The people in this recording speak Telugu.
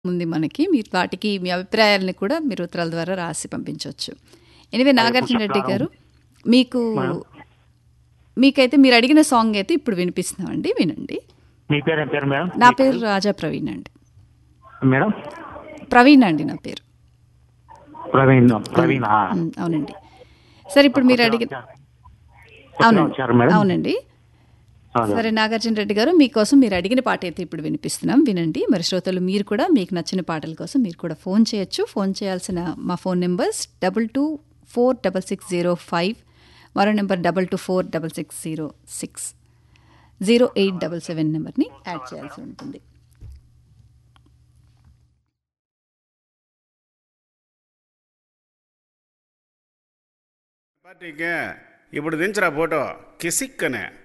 ఉంది మనకి మీరు వాటికి మీ అభిప్రాయాలని కూడా మీరు ఉత్తరాల ద్వారా రాసి పంపించవచ్చు ఎనివే నాగార్జున రెడ్డి గారు మీకు మీకైతే మీరు అడిగిన సాంగ్ అయితే ఇప్పుడు వినిపిస్తున్నామండి వినండి మీ పేరు ఏం పేరు మేడం నా పేరు రాజా ప్రవీణ్ అండి మేడం ప్రవీణ్ అండి నా పేరు ప్రవీణ్ ప్రవీణ్ ఆ. ఉమ్, అవునండి సరే ఇప్పుడు మీరు అడిగిన కొత్తగా అవునండి వచ్చారు మేడం అవునండి అవును. సరే నాగార్జున రెడ్డి గారు మీకోసం మీరు అడిగిన పాట అయితే ఇప్పుడు వినిపిస్తున్నాం వినండి మరి శ్రోతలు మీరు కూడా మీకు నచ్చిన పాటల కోసం మీరు కూడా ఫోన్ చేయొచ్చు ఫోన్ చేయాల్సిన మా phone numbers double two four double six zero five మరో number double two four double six zero six zero eight double seven నెంబర్ని యాడ్ చేయాల్సి ఉంటుంది పార్టీకి ఇప్పుడు దించరా ఫోటో కిసిక్ అనే